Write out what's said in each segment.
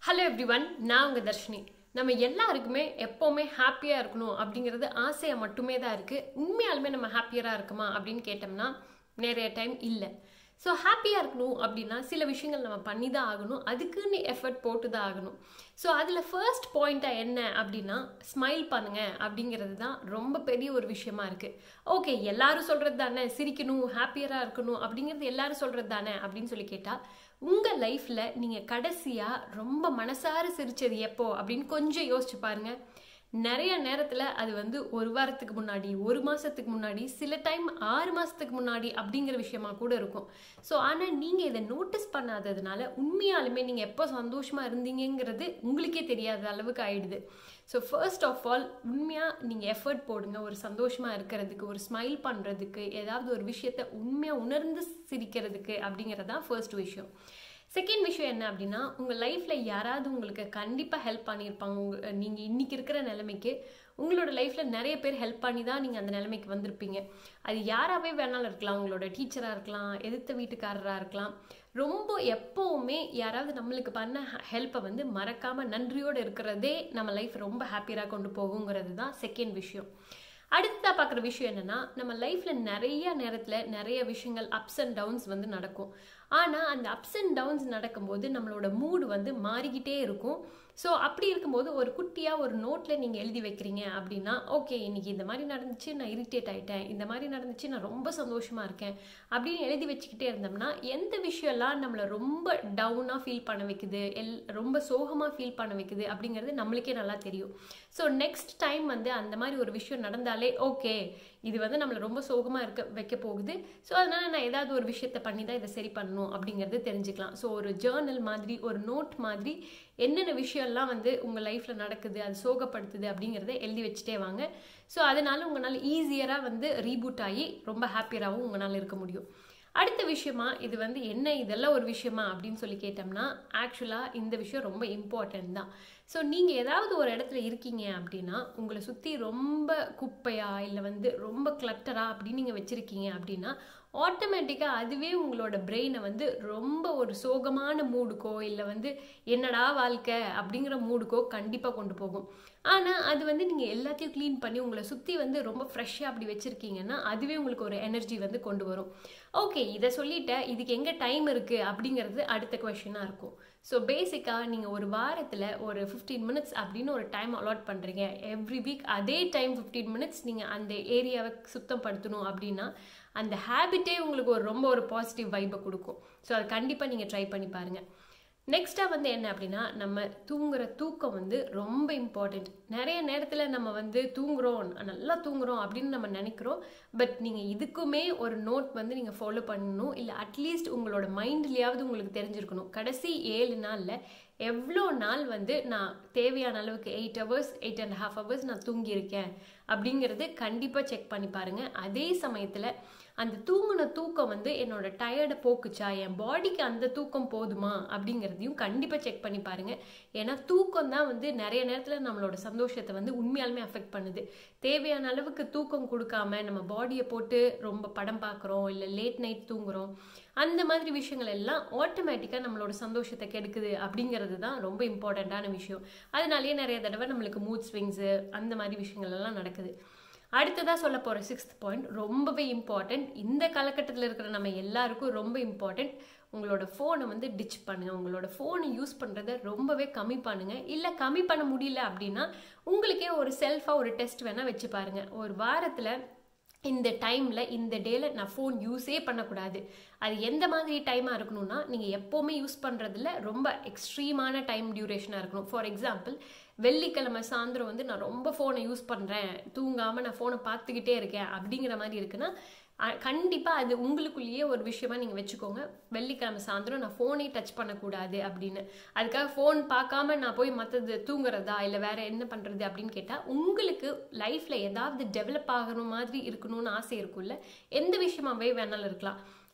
hello everyone நான் உங்கள் தர்ஷினி நம்ம எல்லாருக்குமே எப்போவுமே ஹாப்பியாக இருக்கணும் அப்படிங்கிறது ஆசையாக மட்டுமே தான் இருக்குது உண்மையாலுமே நம்ம ஹாப்பியராக இருக்குமா அப்படின்னு கேட்டோம்னா நிறைய டைம் இல்லை ஸோ ஹாப்பியாக இருக்கணும் அப்படின்னா சில விஷயங்கள் நம்ம பண்ணி தான் ஆகணும் அதுக்குன்னு எஃபர்ட் போட்டு தான் ஆகணும் ஸோ அதில் ஃபர்ஸ்ட் பாயிண்ட்டாக என்ன அப்படின்னா ஸ்மைல் பண்ணுங்க அப்படிங்கிறது தான் ரொம்ப பெரிய ஒரு விஷயமா இருக்குது ஓகே எல்லாரும் சொல்கிறது தானே சிரிக்கணும் ஹாப்பியராக இருக்கணும் அப்படிங்கிறது எல்லாரும் சொல்கிறது தானே அப்படின்னு சொல்லி கேட்டால் உங்கள் லைஃப்பில் நீங்கள் கடைசியாக ரொம்ப மனசார சிரிச்சது எப்போ அப்படின்னு கொஞ்சம் யோசிச்சு பாருங்க நிறைய நேரத்தில் அது வந்து ஒரு வாரத்துக்கு முன்னாடி ஒரு மாதத்துக்கு முன்னாடி சில டைம் ஆறு மாதத்துக்கு முன்னாடி அப்படிங்கிற விஷயமா கூட இருக்கும் ஸோ ஆனால் நீங்கள் இதை நோட்டீஸ் பண்ணாததுனால உண்மையாலுமே நீங்கள் எப்போ சந்தோஷமாக இருந்தீங்கங்கிறது உங்களுக்கே தெரியாத அளவுக்கு ஆயிடுது ஸோ ஃபர்ஸ்ட் ஆஃப் ஆல் உண்மையாக நீங்கள் எஃபர்ட் போடுங்க ஒரு சந்தோஷமாக இருக்கிறதுக்கு ஒரு ஸ்மைல் பண்ணுறதுக்கு ஏதாவது ஒரு விஷயத்த உண்மையாக உணர்ந்து சிரிக்கிறதுக்கு அப்படிங்கிறது தான் ஃபர்ஸ்ட் விஷயம் செகண்ட் விஷயம் என்ன அப்படின்னா உங்கள் லைஃப்பில் யாராவது உங்களுக்கு கண்டிப்பாக ஹெல்ப் பண்ணியிருப்பாங்க உங்க நீங்கள் இன்றைக்கி இருக்கிற நிலைமைக்கு உங்களோட லைஃப்பில் நிறைய பேர் ஹெல்ப் பண்ணி தான் நீங்கள் அந்த நிலைமைக்கு வந்திருப்பீங்க அது யாராகவே வேணாலும் இருக்கலாம் உங்களோட டீச்சராக இருக்கலாம் எதிர்த்த வீட்டுக்காரராக இருக்கலாம் ரொம்ப எப்போவுமே யாராவது நம்மளுக்கு பண்ண ஹெல்ப்பை வந்து மறக்காமல் நன்றியோடு இருக்கிறதே நம்ம லைஃப் ரொம்ப ஹாப்பியாக கொண்டு போகுங்கிறது தான் செகண்ட் விஷயம் அடுத்ததாக பார்க்குற விஷயம் என்னென்னா நம்ம லைஃப்பில் நிறைய நேரத்தில் நிறைய விஷயங்கள் அப்ஸ் அண்ட் டவுன்ஸ் வந்து நடக்கும் ஆனால் அந்த அப்ஸ் அண்ட் டவுன்ஸ் நடக்கும்போது நம்மளோட மூடு வந்து மாறிக்கிட்டே இருக்கும் ஸோ அப்படி இருக்கும்போது ஒரு குட்டியாக ஒரு நோட்டில் நீங்கள் எழுதி வைக்கிறீங்க அப்படின்னா ஓகே இன்னைக்கு இந்த மாதிரி நடந்துச்சு நான் இரிட்டேட் ஆகிட்டேன் இந்த மாதிரி நடந்துச்சு நான் ரொம்ப சந்தோஷமாக இருக்கேன் அப்படின்னு எழுதி வச்சுக்கிட்டே இருந்தோம்னா எந்த விஷயம்லாம் நம்மளை ரொம்ப டவுனாக ஃபீல் பண்ண வைக்குது எல் ரொம்ப சோகமாக ஃபீல் பண்ண வைக்குது அப்படிங்கிறது நம்மளுக்கே நல்லா தெரியும் ஸோ நெக்ஸ்ட் டைம் வந்து அந்த மாதிரி ஒரு விஷயம் நடந்தாலே ஓகே இது வந்து நம்மளை ரொம்ப சோகமாக இருக்க வைக்க போகுது ஸோ அதனால் நான் ஏதாவது ஒரு விஷயத்த பண்ணி தான் இதை சரி பண்ணணும் அப்படிங்கிறது தெரிஞ்சுக்கலாம் ஸோ ஒரு ஜேர்னல் மாதிரி ஒரு நோட் மாதிரி என்னென்ன விஷயம்லாம் வந்து உங்கள் லைஃப்பில் நடக்குது அது சோகப்படுத்துது அப்படிங்கிறத எழுதி வச்சுட்டே வாங்க ஸோ அதனால உங்களால் ஈஸியராக வந்து ரீபூட் ஆகி ரொம்ப ஹாப்பியராகவும் உங்களால் இருக்க முடியும் அடுத்த விஷயமா இது வந்து என்ன இதெல்லாம் ஒரு விஷயமா அப்படின்னு சொல்லி கேட்டோம்னா ஆக்சுவலாக இந்த விஷயம் ரொம்ப இம்பார்ட்டன்ட் தான் ஸோ நீங்கள் ஏதாவது ஒரு இடத்துல இருக்கீங்க அப்படின்னா உங்களை சுற்றி ரொம்ப குப்பையா இல்லை வந்து ரொம்ப கிளட்டரா அப்படின்னு நீங்கள் வச்சுருக்கீங்க அப்படின்னா ஆட்டோமேட்டிக்காக அதுவே உங்களோட பிரெயினை வந்து ரொம்ப ஒரு சோகமான மூடுக்கோ இல்லை வந்து என்னடா வாழ்க்கை அப்படிங்கிற மூடுக்கோ கண்டிப்பாக கொண்டு போகும் ஆனால் அது வந்து நீங்கள் எல்லாத்தையும் க்ளீன் பண்ணி உங்களை சுற்றி வந்து ரொம்ப ஃப்ரெஷ்ஷாக அப்படி வச்சுருக்கீங்கன்னா அதுவே உங்களுக்கு ஒரு எனர்ஜி வந்து கொண்டு வரும் ஓகே இதை சொல்லிட்டேன் இதுக்கு எங்கே டைம் இருக்குது அப்படிங்கிறது அடுத்த கொஷனாக இருக்கும் ஸோ பேசிக்காக நீங்கள் ஒரு வாரத்தில் ஒரு ஃபிஃப்டீன் மினிட்ஸ் அப்படின்னு ஒரு டைம் அலாட் பண்ணுறீங்க எவ்ரி வீக் அதே டைம் ஃபிஃப்டீன் மினிட்ஸ் நீங்கள் அந்த ஏரியாவை சுத்தம் படுத்தணும் அப்படின்னா அந்த ஹேபிட்டே உங்களுக்கு ஒரு ரொம்ப ஒரு பாசிட்டிவ் வைப்பை கொடுக்கும் ஸோ அது கண்டிப்பாக நீங்கள் ட்ரை பண்ணி பாருங்கள் நெக்ஸ்ட்டாக வந்து என்ன அப்படின்னா நம்ம தூங்குற தூக்கம் வந்து ரொம்ப இம்பார்ட்டண்ட் நிறைய நேரத்தில் நம்ம வந்து தூங்குறோம் நல்லா தூங்குறோம் அப்படின்னு நம்ம நினைக்கிறோம் பட் நீங்கள் இதுக்குமே ஒரு நோட் வந்து நீங்கள் ஃபாலோ பண்ணணும் இல்லை அட்லீஸ்ட் உங்களோட மைண்ட்லேயாவது உங்களுக்கு தெரிஞ்சிருக்கணும் கடைசி ஏழு நாளில் எவ்வளோ நாள் வந்து நான் தேவையான அளவுக்கு eight hours eight and half hours நான் தூங்கியிருக்கேன் அப்படிங்கிறது கண்டிப்பாக செக் பண்ணி பாருங்கள் அதே சமயத்தில் அந்த தூங்கின தூக்கம் வந்து என்னோட டயர்டை போக்குச்சா என் பாடிக்கு அந்த தூக்கம் போதுமா அப்படிங்கிறதையும் கண்டிப்பாக செக் பண்ணி பாருங்கள் ஏன்னா தூக்கம் தான் வந்து நிறைய நேரத்தில் நம்மளோட சந்தோஷத்தை வந்து உண்மையாலுமே அஃபெக்ட் பண்ணுது தேவையான அளவுக்கு தூக்கம் கொடுக்காம நம்ம பாடியை போட்டு ரொம்ப படம் பார்க்குறோம் இல்லை லேட் நைட் தூங்குறோம் அந்த மாதிரி விஷயங்கள் எல்லாம் ஆட்டோமேட்டிக்காக நம்மளோட சந்தோஷத்தை கெடுக்குது அப்படிங்கிறது தான் ரொம்ப இம்பார்ட்டண்ட்டான விஷயம் அதனாலேயே நிறைய தடவை நம்மளுக்கு மூட் ஸ்விங்ஸு அந்த மாதிரி விஷயங்கள் எல்லாம் நடக்குது அடுத்ததாக சொல்ல போகிற சிக்ஸ்த் பாயிண்ட் ரொம்பவே இம்பார்ட்டண்ட் இந்த காலகட்டத்தில் இருக்கிற நம்ம எல்லாருக்கும் ரொம்ப இம்பார்ட்டண்ட் உங்களோட ஃபோனை வந்து டிச் பண்ணுங்கள் உங்களோட ஃபோனை யூஸ் பண்ணுறத ரொம்பவே கம்மி பண்ணுங்கள் இல்லை கம்மி பண்ண முடியல அப்படின்னா உங்களுக்கே ஒரு செல்ஃபாக ஒரு டெஸ்ட் வேணால் வச்சு பாருங்கள் ஒரு வாரத்தில் இந்த டைமில் இந்த டேல நான் ஃபோன் யூஸே பண்ணக்கூடாது அது எந்த மாதிரி டைமாக இருக்கணும்னா நீங்கள் எப்போவுமே யூஸ் பண்ணுறதுல ரொம்ப எக்ஸ்ட்ரீமான டைம் டியூரேஷனாக இருக்கணும் ஃபார் எக்ஸாம்பிள் வெள்ளிக்கிழமை சாயந்தரம் வந்து நான் ரொம்ப ஃபோனை யூஸ் பண்ணுறேன் தூங்காமல் நான் ஃபோனை பார்த்துக்கிட்டே இருக்கேன் அப்படிங்கிற மாதிரி இருக்குன்னா கண்டிப்பாக அது உங்களுக்குள்ளேயே ஒரு விஷயமா நீங்கள் வச்சுக்கோங்க வெள்ளிக்கிழமை சாயந்தரம் நான் ஃபோனே டச் பண்ணக்கூடாது அப்படின்னு அதுக்காக ஃபோன் பார்க்காம நான் போய் மற்றது தூங்குறதா இல்லை வேற என்ன பண்ணுறது அப்படின்னு கேட்டால் உங்களுக்கு லைஃப்பில் ஏதாவது டெவலப் ஆகணும் மாதிரி இருக்கணும்னு ஆசை இருக்கும்ல எந்த விஷயமாவே வேணாலும் இருக்கலாம்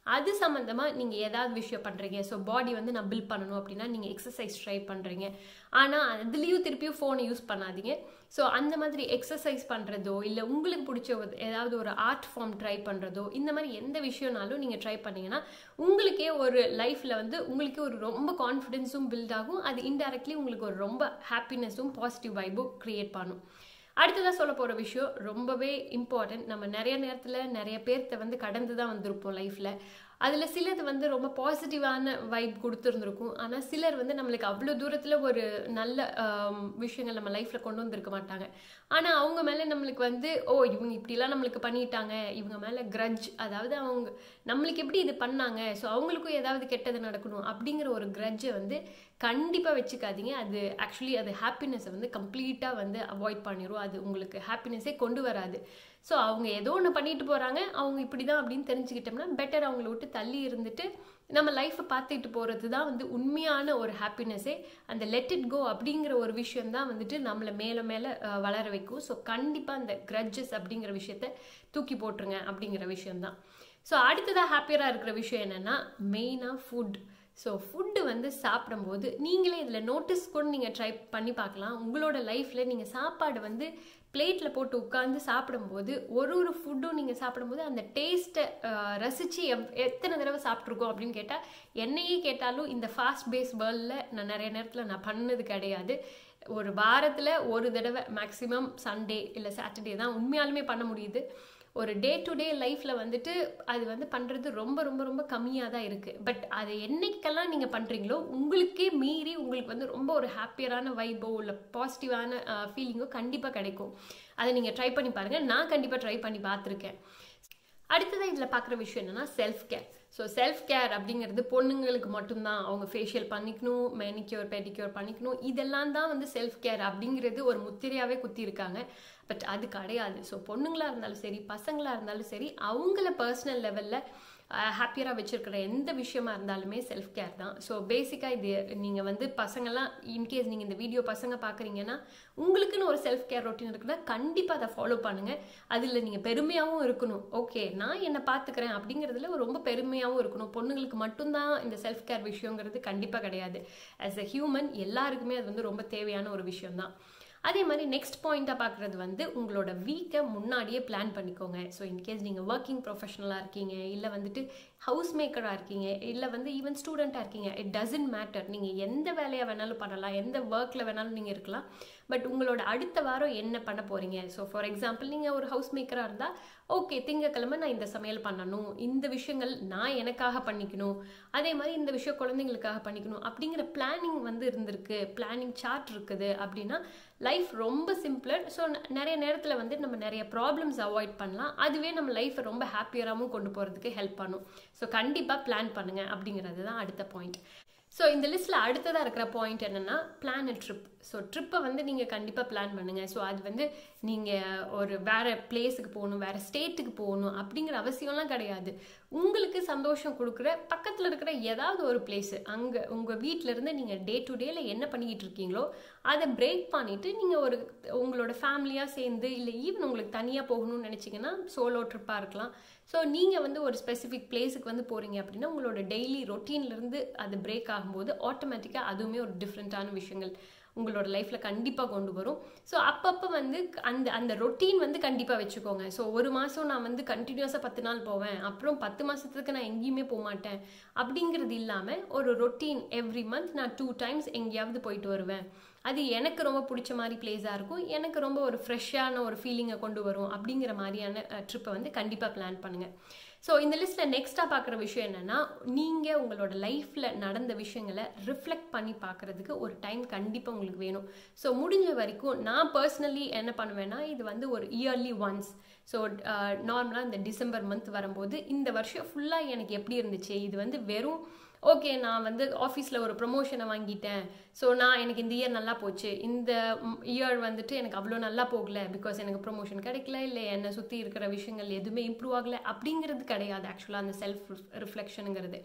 அது சம்மந்தமாக நீங்கள் ஏதாவது விஷயம் பண்ணுறீங்க ஸோ பாடி வந்து நான் பில்ட் பண்ணணும் அப்படின்னா நீங்கள் எக்ஸசைஸ் ட்ரை பண்ணுறீங்க ஆனால் அதுலேயும் திருப்பியும் ஃபோனை யூஸ் பண்ணாதீங்க ஸோ அந்த மாதிரி எக்ஸசைஸ் பண்ணுறதோ இல்லை உங்களுக்கு பிடிச்ச ஒரு ஏதாவது ஒரு ஆர்ட் ஃபார்ம் ட்ரை பண்ணுறதோ இந்த மாதிரி எந்த விஷயம்னாலும் நீங்கள் ட்ரை பண்ணீங்கன்னா உங்களுக்கே ஒரு லைஃப்பில் வந்து உங்களுக்கே ஒரு ரொம்ப கான்ஃபிடென்ஸும் பில்ட் ஆகும் அது இன்டெரக்ட்லி உங்களுக்கு ஒரு ரொம்ப ஹாப்பினஸும் பாசிட்டிவ் வைபும் க்ரியேட் பண்ணும் அடுத்ததாக சொல்ல போகிற விஷயம் ரொம்பவே இம்பார்ட்டன்ட் நம்ம நிறைய நேரத்தில் நிறைய பேர்த்த வந்து கடந்து தான் வந்திருப்போம் லைஃப்பில் அதில் சிலது வந்து ரொம்ப பாசிட்டிவான வைப் கொடுத்துருந்துருக்கும் ஆனால் சிலர் வந்து நம்மளுக்கு அவ்வளோ தூரத்தில் ஒரு நல்ல விஷயங்கள் நம்ம லைஃப்பில் கொண்டு வந்திருக்க மாட்டாங்க ஆனால் அவங்க மேலே நம்மளுக்கு வந்து ஓ இவங்க இப்படிலாம் நம்மளுக்கு பண்ணிட்டாங்க இவங்க மேலே கிரட்ஜ் அதாவது அவங்க நம்மளுக்கு எப்படி இது பண்ணாங்க ஸோ அவங்களுக்கும் ஏதாவது கெட்டது நடக்கணும் அப்படிங்கிற ஒரு கிரட்ஜை வந்து கண்டிப்பாக வச்சுக்காதீங்க அது ஆக்சுவலி அது ஹாப்பினஸை வந்து கம்ப்ளீட்டாக வந்து அவாய்ட் பண்ணிடும் அது உங்களுக்கு ஹாப்பினஸே கொண்டு வராது ஸோ அவங்க ஏதோ ஒன்று பண்ணிட்டு போகிறாங்க அவங்க இப்படி தான் அப்படின்னு தெரிஞ்சுக்கிட்டோம்னா பெட்டர் அவங்கள விட்டு தள்ளி இருந்துட்டு நம்ம லைஃப்பை பார்த்துட்டு போகிறது தான் வந்து உண்மையான ஒரு ஹாப்பினஸே அந்த லெட் இட் கோ அப்படிங்கிற ஒரு விஷயம் தான் வந்துட்டு நம்மளை மேலே மேலே வளர வைக்கும் ஸோ கண்டிப்பாக அந்த கிரட்ஜஸ் அப்படிங்கிற விஷயத்த தூக்கி போட்டுருங்க அப்படிங்கிற விஷயம்தான் ஸோ அடுத்ததாக ஹாப்பியராக இருக்கிற விஷயம் என்னென்னா மெயினாக ஃபுட் ஸோ ஃபுட்டு வந்து சாப்பிடும்போது நீங்களே இதில் நோட்டீஸ் கூட நீங்கள் ட்ரை பண்ணி பார்க்கலாம் உங்களோட லைஃப்பில் நீங்கள் சாப்பாடு வந்து பிளேட்டில் போட்டு உட்காந்து சாப்பிடும்போது ஒரு ஒரு ஃபுட்டும் நீங்கள் சாப்பிடும்போது அந்த டேஸ்ட்டை ரசித்து எவ் எத்தனை தடவை சாப்பிட்ருக்கோம் அப்படின்னு கேட்டால் என்னையே கேட்டாலும் இந்த ஃபாஸ்ட் பேஸ் வேர்ல்டில் நான் நிறைய நேரத்தில் நான் பண்ணது கிடையாது ஒரு வாரத்தில் ஒரு தடவை மேக்ஸிமம் சண்டே இல்லை சாட்டர்டே தான் உண்மையாலுமே பண்ண முடியுது ஒரு டே டு டே லைஃப்பில் வந்துட்டு அது வந்து பண்ணுறது ரொம்ப ரொம்ப ரொம்ப கம்மியாக தான் இருக்குது பட் அதை என்னைக்கெல்லாம் நீங்கள் பண்ணுறீங்களோ உங்களுக்கே மீறி உங்களுக்கு வந்து ரொம்ப ஒரு ஹாப்பியரான வைபோ இல்லை பாசிட்டிவான ஃபீலிங்கோ கண்டிப்பாக கிடைக்கும் அதை நீங்கள் ட்ரை பண்ணி பாருங்கள் நான் கண்டிப்பாக ட்ரை பண்ணி பார்த்துருக்கேன் அடுத்ததாக இதில் பார்க்குற விஷயம் என்னென்னா self care so self care அப்படிங்கிறது பொண்ணுங்களுக்கு மட்டும்தான் அவங்க ஃபேஷியல் பண்ணிக்கணும் மேனிக்யூர் பெடிக்யூர் பண்ணிக்கணும் இதெல்லாம் தான் வந்து செல்ஃப் கேர் அப்படிங்கிறது ஒரு முத்திரையாகவே குத்திருக்காங்க பட் அது கிடையாது ஸோ பொண்ணுங்களாக இருந்தாலும் சரி பசங்களாக இருந்தாலும் சரி அவங்கள பர்சனல் லெவலில் ஹாப்பியராக வச்சுருக்கிற எந்த விஷயமா இருந்தாலுமே செல்ஃப் கேர் தான் ஸோ பேசிக்காக இது நீங்கள் வந்து பசங்கள்லாம் இன்கேஸ் நீங்கள் இந்த வீடியோ பசங்க பார்க்குறீங்கன்னா உங்களுக்குன்னு ஒரு செல்ஃப் கேர் ரொட்டீன் இருக்குன்னா கண்டிப்பாக அதை ஃபாலோ பண்ணுங்கள் அதில் நீங்கள் பெருமையாகவும் இருக்கணும் ஓகே நான் என்னை பார்த்துக்கிறேன் அப்படிங்கிறதுல ரொம்ப பெருமையாகவும் இருக்கணும் பொண்ணுங்களுக்கு மட்டும்தான் இந்த செல்ஃப் கேர் விஷயங்கிறது கண்டிப்பாக கிடையாது ஆஸ் அ ஹியூமன் எல்லாருக்குமே அது வந்து ரொம்ப தேவையான ஒரு விஷயம் தான் அதே மாதிரி நெக்ஸ்ட் பாயிண்ட்டாக பார்க்குறது வந்து உங்களோட வீக்கை முன்னாடியே பிளான் பண்ணிக்கோங்க ஸோ இன்கேஸ் நீங்கள் ஒர்க்கிங் ப்ரொஃபஷனலாக இருக்கீங்க இல்லை வந்துட்டு ஹவுஸ் மேக்கராக இருக்கீங்க இல்லை வந்து ஈவன் ஸ்டூடெண்ட்டாக இருக்கீங்க இட் டசன்ட் மேட்டர் நீங்கள் எந்த வேலையை வேணாலும் பண்ணலாம் எந்த ஒர்க்கில் வேணாலும் நீங்கள் இருக்கலாம் பட் உங்களோட அடுத்த வாரம் என்ன பண்ண போகிறீங்க ஸோ ஃபார் எக்ஸாம்பிள் நீங்கள் ஒரு ஹவுஸ் மேக்கராக இருந்தால் ஓகே திங்கக்கிழமை நான் இந்த சமையல் பண்ணணும் இந்த விஷயங்கள் நான் எனக்காக பண்ணிக்கணும் அதே மாதிரி இந்த விஷயம் குழந்தைங்களுக்காக பண்ணிக்கணும் அப்படிங்கிற பிளானிங் வந்து இருந்திருக்கு பிளானிங் சார்ட் இருக்குது அப்படின்னா லைஃப் ரொம்ப சிம்பிளர் ஸோ நிறைய நேரத்தில் வந்து நம்ம நிறைய ப்ராப்ளம்ஸ் அவாய்ட் பண்ணலாம் அதுவே நம்ம லைஃப்பை ரொம்ப ஹாப்பியராகவும் கொண்டு போகிறதுக்கு ஹெல்ப் பண்ணும் ஸோ கண்டிப்பாக பிளான் பண்ணுங்கள் அப்படிங்கிறது தான் அடுத்த பாயிண்ட் ஸோ இந்த லிஸ்ட்டில் அடுத்ததாக இருக்கிற பாயிண்ட் என்னென்னா பிளான் அ ட்ரிப் ஸோ ட்ரிப்பை வந்து நீங்கள் கண்டிப்பாக பிளான் பண்ணுங்கள் ஸோ அது வந்து நீங்கள் ஒரு வேறு பிளேஸுக்கு போகணும் வேறு ஸ்டேட்டுக்கு போகணும் அப்படிங்கிற அவசியம்லாம் கிடையாது உங்களுக்கு சந்தோஷம் கொடுக்குற பக்கத்தில் இருக்கிற ஏதாவது ஒரு பிளேஸு அங்கே உங்கள் வீட்டிலேருந்து நீங்கள் டே டு டேல என்ன பண்ணிக்கிட்டு இருக்கீங்களோ அதை பிரேக் பண்ணிவிட்டு நீங்கள் ஒரு உங்களோட ஃபேமிலியாக சேர்ந்து இல்லை ஈவன் உங்களுக்கு தனியாக போகணும்னு நினச்சிங்கன்னா சோலோ ட்ரிப்பாக இருக்கலாம் ஸோ நீங்கள் வந்து ஒரு ஸ்பெசிஃபிக் பிளேஸுக்கு வந்து போகிறீங்க அப்படின்னா உங்களோட டெய்லி ரொட்டீன்லேருந்து அது பிரேக் ஆகும்போது ஆட்டோமேட்டிக்காக அதுவுமே ஒரு டிஃப்ரெண்ட்டான விஷயங்கள் உங்களோட லைஃப்பில் கண்டிப்பாக கொண்டு வரும் ஸோ அப்பப்போ வந்து அந்த அந்த ரொட்டீன் வந்து கண்டிப்பாக வச்சுக்கோங்க ஸோ ஒரு மாதம் நான் வந்து கண்டினியூஸாக பத்து நாள் போவேன் அப்புறம் பத்து மாதத்துக்கு நான் எங்கேயுமே போக மாட்டேன் அப்படிங்கிறது இல்லாமல் ஒரு ரொட்டீன் எவ்ரி மந்த் நான் டூ டைம்ஸ் எங்கேயாவது போயிட்டு வருவேன் அது எனக்கு ரொம்ப பிடிச்ச மாதிரி பிளேஸாக இருக்கும் எனக்கு ரொம்ப ஒரு ஃப்ரெஷ்ஷான ஒரு ஃபீலிங்கை கொண்டு வரும் அப்படிங்கிற மாதிரியான ட்ரிப்பை வந்து கண்டிப்பாக பிளான் பண்ணுங்கள் ஸோ இந்த லிஸ்ட்டில் நெக்ஸ்ட்டாக பார்க்குற விஷயம் என்னென்னா நீங்கள் உங்களோட லைஃப்பில் நடந்த விஷயங்களை ரிஃப்ளெக்ட் பண்ணி பார்க்குறதுக்கு ஒரு டைம் கண்டிப்பாக உங்களுக்கு வேணும் ஸோ முடிஞ்ச வரைக்கும் நான் பர்சனலி என்ன பண்ணுவேன்னா இது வந்து ஒரு இயர்லி ஒன்ஸ் ஸோ நார்மலாக இந்த டிசம்பர் மந்த் வரும்போது இந்த வருஷம் ஃபுல்லாக எனக்கு எப்படி இருந்துச்சு இது வந்து வெறும் ஓகே நான் வந்து ஆஃபீஸில் ஒரு ப்ரொமோஷனை வாங்கிட்டேன் ஸோ நான் எனக்கு இந்த இயர் நல்லா போச்சு இந்த இயர் வந்துட்டு எனக்கு அவ்வளோ நல்லா போகல பிகாஸ் எனக்கு ப்ரொமோஷன் கிடைக்கல இல்லை என்னை சுற்றி இருக்கிற விஷயங்கள் எதுவுமே இம்ப்ரூவ் ஆகலை அப்படிங்கிறது கிடையாது ஆக்சுவலாக அந்த செல்ஃப் ரிஃப்ளெக்ஷனுங்கிறது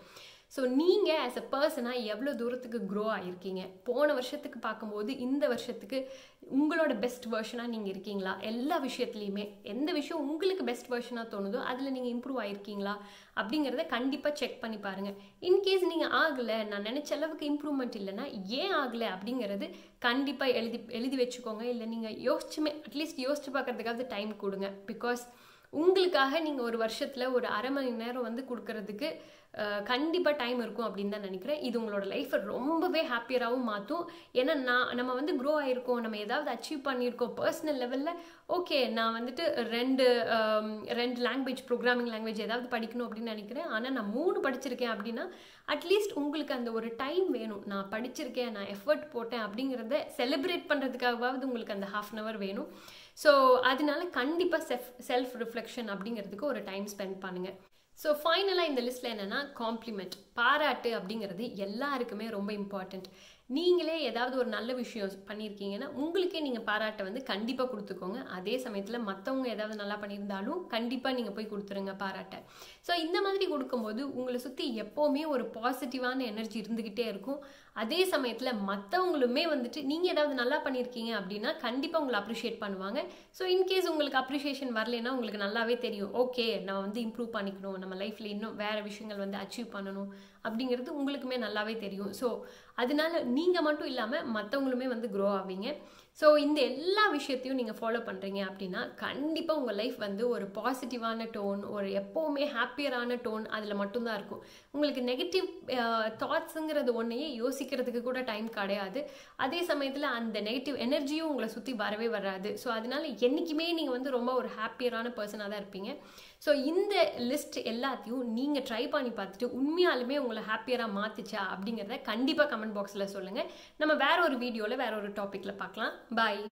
ஸோ நீங்கள் ஆஸ் அ பர்சனாக எவ்வளோ தூரத்துக்கு க்ரோ ஆகிருக்கீங்க போன வருஷத்துக்கு பார்க்கும்போது இந்த வருஷத்துக்கு உங்களோட பெஸ்ட் வெர்ஷனாக நீங்கள் இருக்கீங்களா எல்லா விஷயத்துலையுமே எந்த விஷயம் உங்களுக்கு பெஸ்ட் வெர்ஷனாக தோணுதோ அதில் நீங்கள் இம்ப்ரூவ் ஆகிருக்கீங்களா அப்படிங்கிறத கண்டிப்பாக செக் பண்ணி பாருங்கள் இன்கேஸ் நீங்கள் ஆகலை நான் நினச்ச அளவுக்கு இம்ப்ரூவ்மெண்ட் இல்லைன்னா ஏன் ஆகலை அப்படிங்கிறது கண்டிப்பாக எழுதி எழுதி வச்சுக்கோங்க இல்லை நீங்கள் யோசிச்சுமே அட்லீஸ்ட் யோசிச்சு பார்க்கறதுக்காவது டைம் கொடுங்க பிகாஸ் உங்களுக்காக நீங்கள் ஒரு வருஷத்தில் ஒரு அரை மணி நேரம் வந்து கொடுக்கறதுக்கு கண்டிப்பாக டைம் இருக்கும் அப்படின்னு தான் நினைக்கிறேன் இது உங்களோட லைஃப்பை ரொம்பவே ஹாப்பியராகவும் மாற்றும் ஏன்னா நான் நம்ம வந்து க்ரோ ஆகிருக்கோம் நம்ம ஏதாவது அச்சீவ் பண்ணியிருக்கோம் பர்சனல் லெவலில் ஓகே நான் வந்துட்டு ரெண்டு ரெண்டு லாங்குவேஜ் ப்ரோக்ராமிங் லாங்குவேஜ் ஏதாவது படிக்கணும் அப்படின்னு நினைக்கிறேன் ஆனால் நான் மூணு படிச்சிருக்கேன் அப்படின்னா அட்லீஸ்ட் உங்களுக்கு அந்த ஒரு டைம் வேணும் நான் படிச்சிருக்கேன் நான் எஃபர்ட் போட்டேன் அப்படிங்கிறத செலிப்ரேட் பண்ணுறதுக்காகவாவது உங்களுக்கு அந்த ஹாஃப் அன் ஹவர் வேணும் ஸோ அதனால கண்டிப்பாக செஃப் செல்ஃப் ரிஃப்ளெக்ஷன் அப்படிங்கிறதுக்கு ஒரு டைம் ஸ்பெண்ட் பண்ணுங்கள் ஸோ ஃபைனலாக இந்த லிஸ்ட்டில் என்னென்னா காம்ப்ளிமெண்ட் பாராட்டு அப்படிங்கிறது எல்லாருக்குமே ரொம்ப இம்பார்ட்டண்ட் நீங்களே ஏதாவது ஒரு நல்ல விஷயம் பண்ணியிருக்கீங்கன்னா உங்களுக்கே நீங்கள் பாராட்டை வந்து கண்டிப்பாக கொடுத்துக்கோங்க அதே சமயத்தில் மற்றவங்க ஏதாவது நல்லா பண்ணியிருந்தாலும் கண்டிப்பாக நீங்கள் போய் கொடுத்துருங்க பாராட்டை ஸோ இந்த மாதிரி கொடுக்கும்போது உங்களை சுற்றி எப்போவுமே ஒரு பாசிட்டிவான எனர்ஜி இருந்துக்கிட்டே இருக்கும் அதே சமயத்தில் மற்றவங்களுமே வந்துட்டு நீங்கள் ஏதாவது நல்லா பண்ணியிருக்கீங்க அப்படின்னா கண்டிப்பாக உங்களை அப்ரிஷியேட் பண்ணுவாங்க ஸோ இன்கேஸ் உங்களுக்கு அப்ரிஷியேஷன் வரலைன்னா உங்களுக்கு நல்லாவே தெரியும் ஓகே நான் வந்து இம்ப்ரூவ் பண்ணிக்கணும் நம்ம லைஃப்பில் இன்னும் வேறு விஷயங்கள் வந்து அச்சீவ் பண்ணணும் அப்படிங்கிறது உங்களுக்குமே நல்லாவே தெரியும் ஸோ அதனால நீங்கள் மட்டும் இல்லாமல் மற்றவங்களுமே வந்து க்ரோ ஆவீங்க ஸோ இந்த எல்லா விஷயத்தையும் நீங்கள் ஃபாலோ பண்ணுறீங்க அப்படின்னா கண்டிப்பாக உங்கள் லைஃப் வந்து ஒரு பாசிட்டிவான டோன் ஒரு எப்போவுமே ஹாப்பியரான டோன் அதில் மட்டும்தான் இருக்கும் உங்களுக்கு நெகட்டிவ் தாட்ஸுங்கிறது ஒன்றையே யோசிக்கிறதுக்கு கூட டைம் கிடையாது அதே சமயத்தில் அந்த நெகட்டிவ் எனர்ஜியும் உங்களை சுற்றி வரவே வராது ஸோ அதனால என்றைக்குமே நீங்கள் வந்து ரொம்ப ஒரு ஹாப்பியரான பர்சனாக தான் இருப்பீங்க ஸோ இந்த லிஸ்ட் எல்லாத்தையும் நீங்கள் ட்ரை பண்ணி பார்த்துட்டு உண்மையாலுமே உங்களை ஹாப்பியராக மாற்றுச்சா அப்படிங்கிறத கண்டிப்பாக கமெண்ட் பாக்ஸில் சொல்லுங்கள் நம்ம வேற ஒரு வீடியோவில் வேற ஒரு டாப்பிக்கில் பார்க்கலாம் பாய்